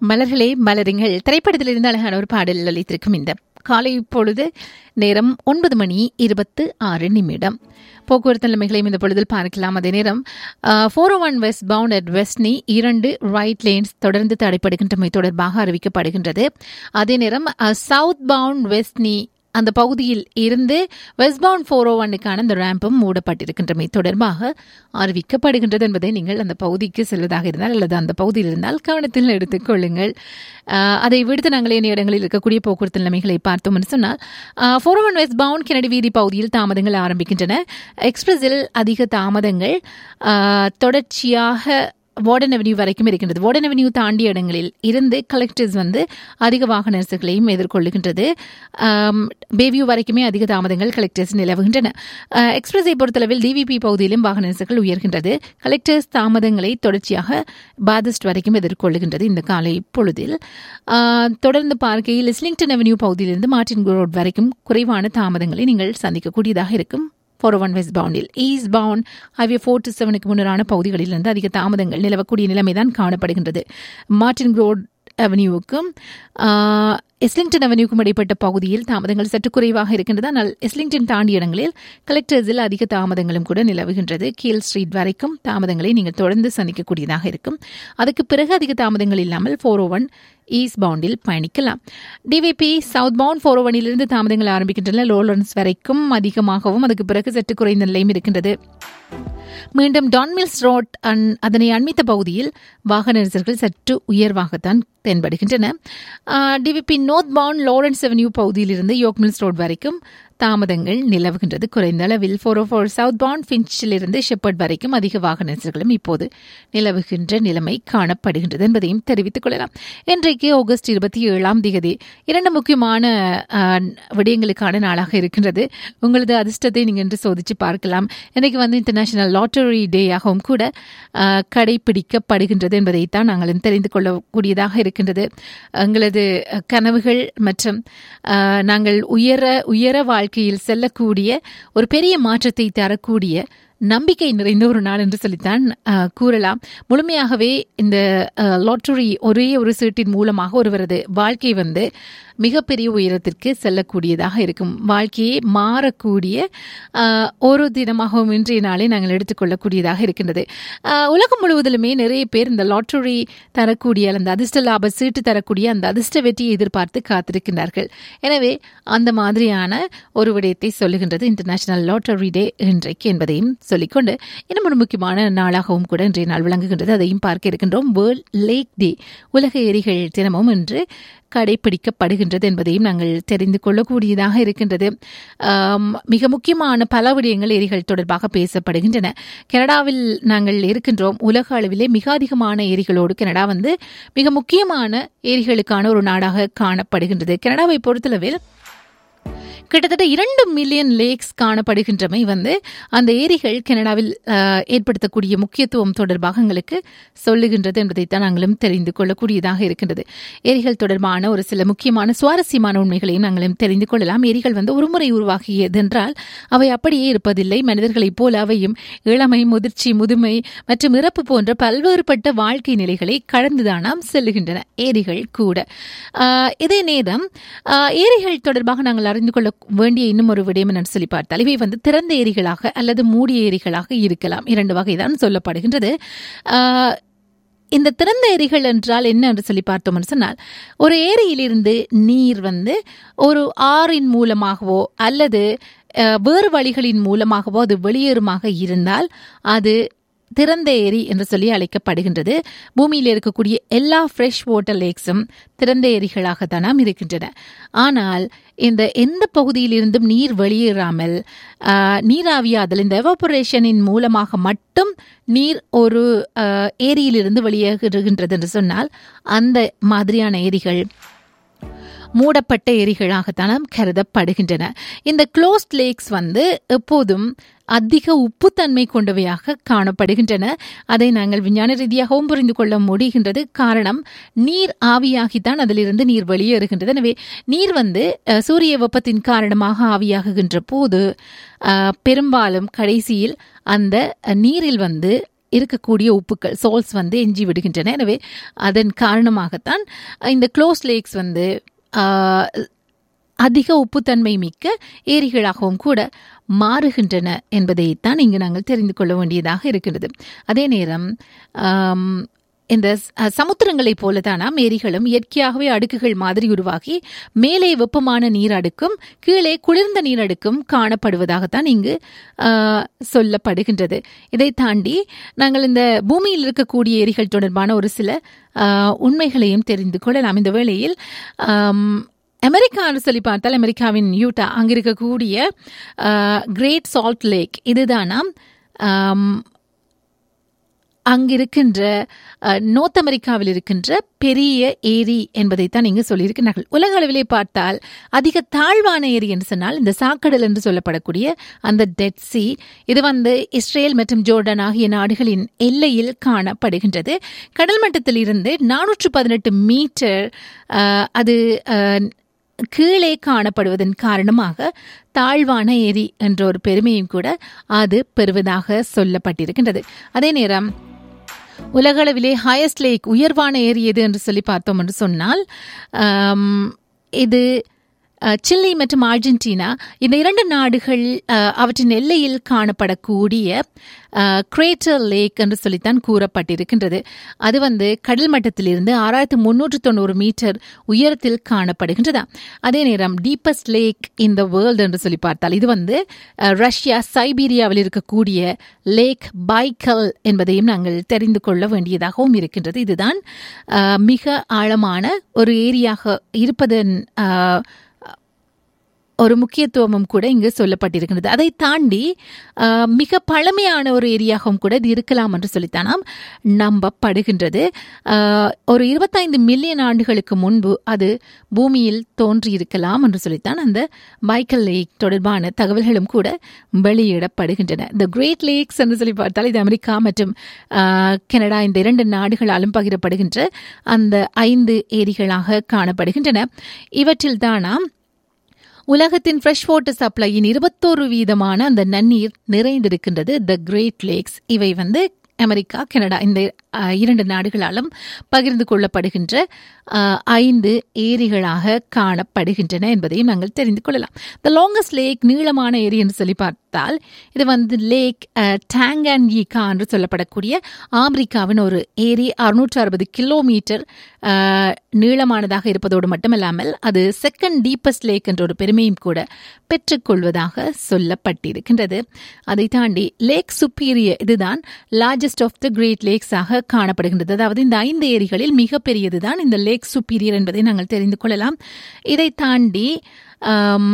மலர்களே மலருங்கள் திரைப்படத்திலிருந்து அழகான ஒரு பாடல் அளித்திருக்கும் இந்த காலை பொழுது நேரம் ஒன்பது மணி இருபத்து ஆறு நிமிடம் போக்குவரத்து நிலைமைகளையும் இந்த பொழுதில் பார்க்கலாம் அதே நேரம் four one westbound at Westney இரண்டு ரைட் லேன்ஸ் தொடர்ந்து தடைப்படுகின்றமை தொடர்பாக அறிவிக்கப்படுகின்றது அதே நேரம் சவுத் பவுண்ட் வெஸ்ட்னி அந்த பகுதியில் இருந்து வெஸ்ட்பவுண்ட் ஃபோர் ஓ ஒன்னுக்கான அந்த ரேம்பும் மூடப்பட்டிருக்கின்றமை தொடர்பாக அறிவிக்கப்படுகின்றது என்பதை நீங்கள் அந்த பகுதிக்கு செல்வதாக இருந்தால் அல்லது அந்த பகுதியில் இருந்தால் கவனத்தில் எடுத்துக் கொள்ளுங்கள் அதை விடுத்து நாங்கள் ஏனைய இடங்களில் இருக்கக்கூடிய போக்குவரத்து நிலைமைகளை பார்த்தோம் என்று சொன்னால் four one westbound Kennedy வீதி பகுதியில் தாமதங்கள் ஆரம்பிக்கின்றன எக்ஸ்பிரஸில் அதிக தாமதங்கள் தொடர்ச்சியாக வார்டன் அவென்யூ வரைக்கும் இருக்கின்றது வார்டன் அவென்யூ தாண்டிய இடங்களில் இருந்து கலெக்டர்ஸ் வந்து அதிக வாகன நெரிசல்களையும் எதிர்கொள்ளுகின்றது பேவியூ வரைக்குமே அதிக தாமதங்கள் கலெக்டர்ஸ் நிலவுகின்றன எக்ஸ்பிரஸை பொறுத்தளவில் டிவிபி பகுதியிலும் வாகன நெரிசல்கள் உயர்கின்றது கலெக்டர்ஸ் தாமதங்களை தொடர்ச்சியாக பாதிஸ்ட் வரைக்கும் எதிர்கொள்ளுகின்றது இந்த காலை பொழுதில் தொடர்ந்து பார்க்கையில் இஸ்லிங்டன் அவென்யூ பகுதியிலிருந்து மார்டின் ரோட் வரைக்கும் குறைவான தாமதங்களை நீங்கள் சந்திக்கக்கூடியதாக இருக்கும் ஃபோர் ஒன் வெஸ்ட் பவுண்டில் eastbound highway four two செவனுக்கு முன்னரான பகுதிகளிலிருந்து அதிக தாமதங்கள் நிலவக்கூடிய நிலைமைதான் காணப்படுகின்றது மார்டின் ரோட் அவென்யூவுக்கும் எஸ்லிங்டன் அவென்யூக்கும் இடைப்பட்ட பகுதியில் தாமதங்கள் சற்று குறைவாக இருக்கின்றது ஆனால் எஸ்லிங்டன் தாண்டிய இடங்களில் கலெக்டர்ஸில் அதிக தாமதங்களும் கூட நிலவுகின்றது கீல் ஸ்ட்ரீட் வரைக்கும் தாமதங்களை நீங்கள் தொடர்ந்து சந்திக்கக்கூடியதாக இருக்கும் அதுக்கு பிறகு அதிக தாமதங்கள் இல்லாமல் ஃபோர் ஓ ஒன் ஈஸ்ட் பவுண்டில் பயணிக்கலாம் டிவிபி சவுத் பவுண்ட் ஃபோர் ஒனிலிருந்து தாமதங்கள் ஆரம்பிக்கின்றன லோலன்ஸ் வரைக்கும் அதிகமாகவும் அதுக்கு பிறகு சற்று குறைந்த நிலையும் இருக்கின்றது மீண்டும் டான்மில்ஸ் ரோட் அதனை அண்மித்த பகுதியில் வாகன நெரிசல்கள் சற்று உயர்வாகத்தான் தென்படுகின்றன DVP northbound Lawrence avenue பகுதியிலிருந்து யோக் மில்ஸ் ரோட் வரைக்கும் தாமதங்கள் நிலவுகின்றது குறைந்த அளவில் four oh four southbound ஃபின்ச்சிலிருந்து ஷெப்பர்ட் வரைக்கும் அதிக வாகன நெரிசல்களும் இப்போது நிலவுகின்ற நிலைமை காணப்படுகின்றது என்பதையும் தெரிவித்துக் கொள்ளலாம் இன்றைக்கு ஆகஸ்ட் இருபத்தி ஏழாம் தேதி இரண்டு முக்கியமான விடயங்களுக்கான நாளாக இருக்கின்றது உங்களது அதிர்ஷ்டத்தை நீங்கள் இன்று சோதிச்சு பார்க்கலாம் இன்றைக்கு வந்து இன்டர்நேஷனல் லாட்டரி டேயாகவும் கூட கடைபிடிக்கப்படுகின்றது என்பதைத்தான் நாங்கள் தெரிந்து கொள்ளக்கூடியதாக இருக்கின்றது எங்களது கனவுகள் மற்றும் நாங்கள் உயர உயர வாழ்க்கையில் செல்லக்கூடிய ஒரு பெரிய மாற்றத்தை தரக்கூடிய நம்பிக்கை நிறைந்த ஒரு நாள் என்று சொல்லித்தான் கூறலாம் முழுமையாகவே இந்த லாட்டரி ஒரே ஒரு சீட்டின் மூலமாக ஒருவரது வாழ்க்கை வந்து மிகப்பெரிய உயரத்திற்கு செல்லக்கூடியதாக இருக்கும் வாழ்க்கையே மாறக்கூடிய ஒரு தினமாகவும் இன்றைய நாளை நாங்கள் எடுத்துக்கொள்ளக்கூடியதாக இருக்கின்றது உலகம் முழுவதிலுமே நிறைய பேர் இந்த லாட்டரி தரக்கூடிய அந்த அதிர்ஷ்ட லாப சீட்டு தரக்கூடிய அந்த அதிர்ஷ்ட வெற்றியை எதிர்பார்த்து காத்திருக்கின்றார்கள் எனவே அந்த மாதிரியான ஒரு விடயத்தை சொல்லுகின்றது இன்டர்நேஷனல் லாட்டரி டே இன்றைக்கு என்பதையும் சொல்லிக்கொண்டு இன்னும் ஒரு முக்கியமான நாளாகவும் கூட இன்றைய நாள் விளங்குகின்றது அதையும் பார்க்க இருக்கின்றோம் வேர்ல்ட் லேக் டே உலக எரிகள் தினமும் இன்று கடைபிடிக்கப்படுகின்றது என்பதையும் நாங்கள் தெரிந்து கொள்ளக்கூடியதாக இருக்கின்றது மிக முக்கியமான பல விடயங்கள் ஏரிகள் தொடர்பாக பேசப்படுகின்றன கனடாவில் நாங்கள் இருக்கின்றோம் உலக அளவிலே மிக அதிகமான ஏரிகளோடு கனடா வந்து மிக முக்கியமான ஏரிகளுக்கான ஒரு நாடாக காணப்படுகின்றது கனடாவை பொறுத்தளவில் கிட்டத்தட்ட இரண்டு மில்லியன் லேக்ஸ் காணப்படுகின்றமை வந்து அந்த ஏரிகள் கனடாவில் ஏற்படுத்தக்கூடிய முக்கியத்துவம் தொடர்பாக எங்களுக்கு சொல்லுகின்றது என்பதைத்தான் நாங்களும் தெரிந்து கொள்ளக்கூடியதாக இருக்கின்றது ஏரிகள் தொடர்பான ஒரு சில முக்கியமான சுவாரஸ்யமான உண்மைகளையும் நாங்களும் தெரிந்து கொள்ளலாம் ஏரிகள் வந்து ஒருமுறை உருவாகியதென்றால் அவை அப்படியே இருப்பதில்லை மனிதர்களைப் போல அவையும் இளமை முதிர்ச்சி முதுமை மற்றும் இறப்பு போன்ற பல்வேறுபட்ட வாழ்க்கை நிலைகளை கடந்துதானாம் செல்லுகின்றன ஏரிகள் கூட இதே நேரம் ஏரிகள் தொடர்பாக நாங்கள் அறிந்து கொள்ள வேண்டிய இன்னும் ஒரு விடயம் என்று சொல்லி பார்த்தால் இவை வந்து திறந்த ஏரிகளாக அல்லது மூடிய ஏரிகளாக இருக்கலாம் இரண்டு வகைதான் சொல்லப்படுகின்றது இந்த திறந்த ஏரிகள் என்றால் என்ன என்று சொல்லி பார்த்தோம்னு சொன்னால் ஒரு ஏரியிலிருந்து நீர் வந்து ஒரு ஆறின் மூலமாகவோ அல்லது வேறு வழிகளின் மூலமாகவோ அது வெளியேறுமாக இருந்தால் அது திறந்த ஏரி என்று சொல்லி அழைக்கப்படுகின்றது பூமியில் இருக்கக்கூடிய எல்லா ஃப்ரெஷ் வாட்டர் லேக்ஸும் திறந்த ஏரிகளாகத்தான் இருக்கின்றன ஆனால் இந்த எந்த பகுதியிலிருந்தும் நீர் வெளியேறாமல் நீராவியாதல் இந்த எவாபரேஷனின் மூலமாக மட்டும் நீர் ஒரு ஏரியிலிருந்து வெளியேறுகின்றது என்று சொன்னால் அந்த மாதிரியான ஏரிகள் மூடப்பட்ட ஏரிகளாகத்தான் கருதப்படுகின்றன இந்த க்ளோஸ்ட் லேக்ஸ் வந்து எப்போதும் அதிக உப்புத்தன்மை கொண்டவையாக காணப்படுகின்றன அதை நாங்கள் விஞ்ஞான ரீதியாகவும் புரிந்து கொள்ள முடிகின்றது காரணம் நீர் ஆவியாகித்தான் அதிலிருந்து நீர் வெளியேறுகின்றது எனவே நீர் வந்து அஹ், சூரிய வெப்பத்தின் காரணமாக ஆவியாகுகின்ற போது அஹ், பெரும்பாலும் கடைசியில் அந்த அஹ், நீரில் வந்து இருக்கக்கூடிய உப்புக்கள் சோல்ஸ் வந்து எஞ்சி விடுகின்றன எனவே அதன் காரணமாகத்தான் இந்த க்ளோஸ் லேக்ஸ் வந்து ஆஹ், அதிக உப்புத்தன்மை மிக்க ஏரிகளாகவும் கூட மாறுகின்றன என்பதைத்தான் இங்கு நாங்கள் தெரிந்து கொள்ள வேண்டியதாக இருக்கின்றது அதே நேரம் ஆம், இந்த ச- சமுத்திரங்களைப் போலதானாம் ஏரிகளும் இயற்கையாகவே அடுக்குகள் மாதிரி உருவாகி மேலே வெப்பமான நீர் அடுக்கும் கீழே குளிர்ந்த நீர் அடுக்கும் காணப்படுவதாகத்தான் இங்கு ஆ, சொல்லப்படுகின்றது இதை தாண்டி நாங்கள் இந்த பூமியில் இருக்கக்கூடிய ஏரிகள் தொடர்பான ஒரு சில ஆ, உண்மைகளையும் தெரிந்து கொள்ளலாம் இந்த வேளையில் ஆம், அமெரிக்கான்னு சொல்லி பார்த்தால் அமெரிக்காவின் யூட்டா அங்க இருக்கக்கூடிய கிரேட் சால்ட் லேக் இதுதானாம் ஆம், அங்கிருக்கின்ற அஹ், நோர்த் அமெரிக்காவில் இருக்கின்ற பெரிய ஏரி என்பதைத்தான் இங்கு சொல்லியிருக்கிறார்கள் உலக அளவிலே பார்த்தால் அதிக தாழ்வான ஏரி என்று சொன்னால் இந்த சாக்கடல் என்று சொல்லப்படக்கூடிய அந்த டெட் சி இது வந்து இஸ்ரேல் மற்றும் ஜோர்டன் ஆகிய நாடுகளின் எல்லையில் காணப்படுகின்றது கடல் மட்டத்தில் இருந்து நானூற்று பதினெட்டு மீட்டர் அஹ், அது அஹ், கீழே காணப்படுவதன் காரணமாக தாழ்வான ஏரி என்ற ஒரு பெருமையும் கூட அது பெறுவதாக சொல்லப்பட்டிருக்கின்றது அதே நேரம் உலகளவிலே ஹையஸ்ட் லேக் உயர்வான ஏரி எது என்று சொல்லி பார்த்தோம் என்று சொன்னால் ஆம், இது அஹ், சில்லி மற்றும் அர்ஜென்டினா இந்த இரண்டு நாடுகள் அஹ், அவற்றின் எல்லையில் காணப்படக்கூடிய கிரேட்டர் லேக் என்று சொல்லித்தான் கூறப்பட்டிருக்கின்றது அது வந்து கடல் மட்டத்திலிருந்து ஆறாயிரத்து முன்னூற்று தொண்ணூறு மீட்டர் உயரத்தில் காணப்படுகின்றதா அதே நேரம் deepest lake in the world என்று சொல்லி பார்த்தால் இது வந்து அஹ், ரஷ்யா சைபீரியாவில் இருக்கக்கூடிய லேக் பைக்கல் என்பதையும் நாங்கள் தெரிந்து கொள்ள வேண்டியதாகவும் இருக்கின்றது இதுதான் அஹ், மிக ஆழமான ஒரு ஏரியாக இருப்பதன் அஹ், ஒரு முக்கியத்துவமும் கூட இங்கு சொல்லப்பட்டிருக்கிறது அதை தாண்டி ஆஹ், மிக பழமையான ஒரு ஏரியாகவும் கூட இது இருக்கலாம் என்று சொல்லித்தானாம் நம்பப்படுகின்றது ஆஹ், ஒரு இருபத்தைந்து மில்லியன் ஆண்டுகளுக்கு முன்பு அது பூமியில் தோன்றியிருக்கலாம் என்று சொல்லித்தான் அந்த மைக்கேல் லேக் தொடர்பான தகவல்களும் கூட வெளியிடப்படுகின்றன இந்த கிரேட் லேக்ஸ் என்று சொல்லி பார்த்தால் இது அமெரிக்கா மற்றும் ஆஹ், கனடா இந்த இரண்டு நாடுகளாலும் பகிரப்படுகின்ற அந்த ஐந்து ஏரிகளாக காணப்படுகின்றன இவற்றில் தானாம் உலகத்தின் ஃப்ரெஷ் வாட்டர் சப்ளையின் இருபத்தோரு வீதமான அந்த நன்னீர் நிறைந்திருக்கின்றது த கிரேட் லேக்ஸ் இவை வந்து அமெரிக்கா கனடா இந்த அஹ், இரண்டு நாடுகளாலும் பகிர்ந்து கொள்ளப்படுகின்ற அஹ், ஐந்து ஏரிகளாக காணப்படுகின்றன என்பதையும் நாங்கள் தெரிந்து கொள்ளலாம் த லாங்கஸ்ட் லேக் நீளமான ஏரி என்று சொல்லி பார்த்தால் இது வந்து லேக் டாங்கான்யிகா என்று சொல்லப்படக்கூடிய ஆப்பிரிக்காவின் ஒரு ஏரி அறுநூற்று அறுபது கிலோமீட்டர் அஹ், நீளமானதாக இருப்பதோடு மட்டுமல்லாமல் அது செகண்ட் டீப்பஸ்ட் லேக் என்ற ஒரு பெருமையும் கூட பெற்றுக்கொள்வதாக சொல்லப்பட்டிருக்கின்றது அதை தாண்டி லேக் சுப்பீரியர் இதுதான் லார்ஜஸ்ட் ஆஃப் த கிரேட் லேக்ஸாக காணப்படுகின்றது அதாவது இந்த ஐந்து ஏரிகளில் மிகப்பெரியதுதான் இந்த லேக் சுப்பீரியர் என்பதை நாங்கள் தெரிந்து கொள்ளலாம் இதை தாண்டி ஆம்,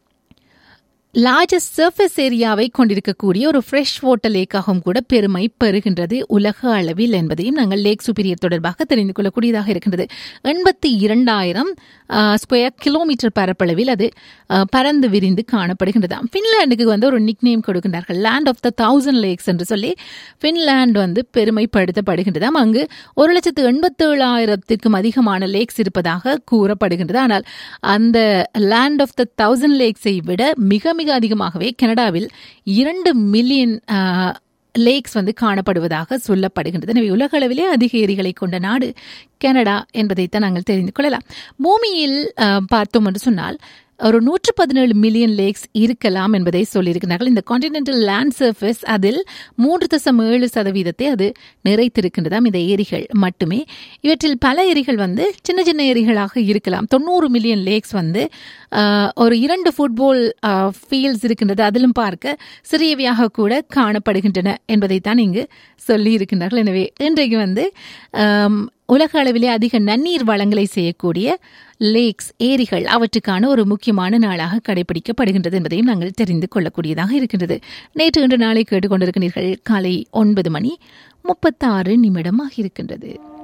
லார்ஜஸ்ட் சர்ஃபேஸ் ஏரியாவை கொண்டிருக்கக்கூடிய ஒரு ஃப்ரெஷ் வாட்டர் லேக்காகவும் கூட பெருமை பெறுகின்றது உலக அளவில் என்பதையும் நாங்கள் லேக் சுப்பீரியர் தொடர்பாக தெரிந்து கொள்ளக்கூடியதாக இருக்கின்றது எண்பத்தி இரண்டாயிரம் ஸ்கொயர் கிலோமீட்டர் பரப்பளவில் அது ஆஹ், பறந்து விரிந்து காணப்படுகின்றதாம் ஃபின்லாண்டுக்கு வந்து ஒரு நிக் நேம் கொடுக்கின்றார்கள் land of the thousand lakes என்று சொல்லி ஃபின்லாந்து வந்து பெருமைப்படுத்தப்படுகின்றதாம் அங்கு ஒரு லட்சத்து எண்பத்தேழாயிரத்திற்கும் அதிகமான லேக்ஸ் இருப்பதாக கூறப்படுகின்றது ஆனால் அந்த லேண்ட் ஆஃப் த தௌசண்ட் லேக்ஸை விட மிக மிக அதிகமாகவே கனடாவில் இரண்டு மில்லியன் லேக்ஸ் வந்து காணப்படுவதாக சொல்லப்படுகின்றது எனவே உலக அளவிலே அதிக ஏரிகளை கொண்ட நாடு கனடா என்பதைத்தான் நாங்கள் தெரிந்து கொள்ளலாம் பூமியில் ஆஹ், பார்த்தோம் என்று சொன்னால் ஒரு நூற்று பதினேழு மில்லியன் லேக்ஸ் இருக்கலாம் என்பதை சொல்லியிருக்கிறார்கள் இந்த கான்டினென்டல் லேண்ட் சர்ஃபேஸ் அதில் மூன்று தசம் ஏழு சதவீதத்தை அது நிறைத்திருக்கின்றதாம் இந்த ஏரிகள் மட்டுமே இவற்றில் பல ஏரிகள் வந்து சின்ன சின்ன ஏரிகளாக இருக்கலாம் தொண்ணூறு மில்லியன் லேக்ஸ் வந்து ஆஹ், ஒரு இரண்டு ஃபுட்பால் ஃபீல்ட்ஸ் இருக்கின்றது அதிலும் பார்க்க சிறியவையாக கூட காணப்படுகின்றன என்பதைத்தான் இங்கு சொல்லி இருக்கின்றார்கள் எனவே இன்றைக்கு வந்து ஆம், உலக அளவிலே அதிக நன்னீர் வளங்களை செய்யக்கூடிய லேக்ஸ் ஏரிகள் அவற்றுக்கான ஒரு முக்கியமான நாளாக கடைபிடிக்கப்படுகின்றது என்பதையும் நாங்கள் தெரிந்து கொள்ளக்கூடியதாக இருக்கின்றது நேற்று இன்று நாளை கேட்டுக்கொண்டிருக்கிறீர்கள் காலை ஒன்பது மணி முப்பத்தாறு நிமிடமாக இருக்கின்றது